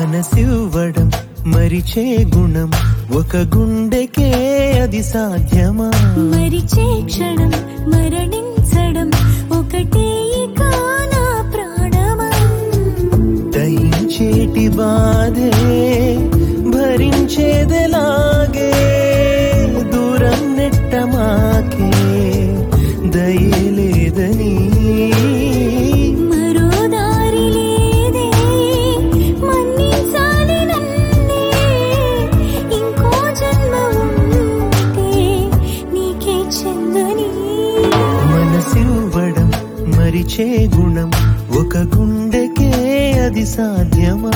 మనసివ్వడం మరిచే గుణం ఒక గుండెకే అది సాధ్యమా మరిచే క్షణం మరణించడం ఒకటే కానా ప్రాణమా దయించేటి బాధే భరించేదెలాగే దూరం నెట్టమాకే దయలేదని మరో దారి లేదే మన్నించాలి నన్నే ఇంకో జన్మ ఉంటే నీకే చెందని మనసివ్వడం మరిచే గుణం ఒక గుండెకే అది సాధ్యమా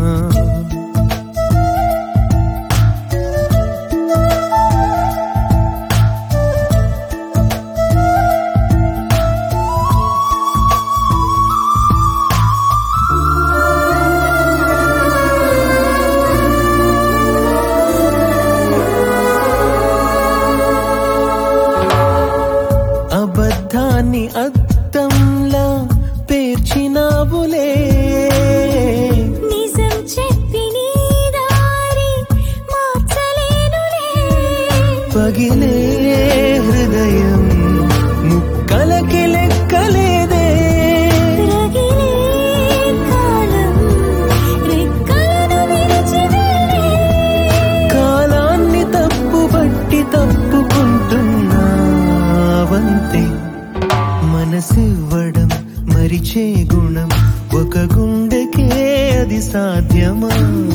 అబద్ధాన్ని అద్దంలా పేర్చినావులే నిజం చెప్పి నీ దారి మార్చలేనులే పగిలే హృదయం ముక్కలకి లెక్కలేదే రగిలే కాలం రెక్కలను విరిచి వెళ్ళే కాలాన్ని తప్పు బట్టి తప్పుకుంటున్నావంతే మనసివ్వడం మరిచే గుణం ఒక గుండెకే అది సాధ్యమా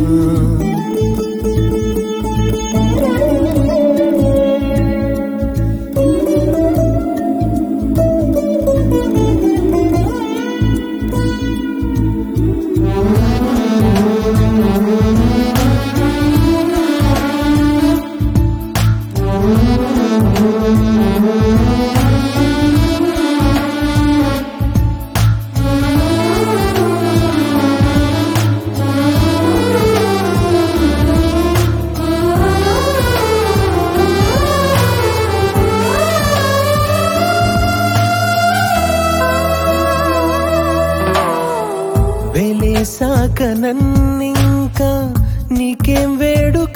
వెలేసాక నన్నింకా నీకేం వేడుక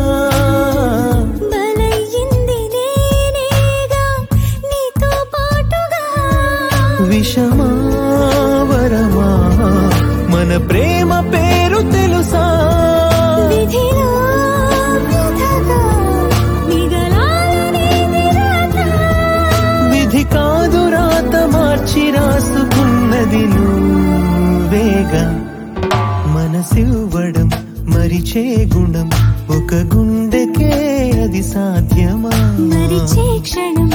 బలయ్యింది నేనేగా నీతో పాటుగా విషమా వరమా మన ప్రేమ పేరు తెలుసా విధిలో వ్యధగా మిగలాలనే నిరాశ. విధి కాదు రాత మార్చి రాసుకున్నది నువ్వేగా మనసివ్వడం మరిచే గుణం ఒక గుండెకే అది సాధ్యమా మరిచే క్షణం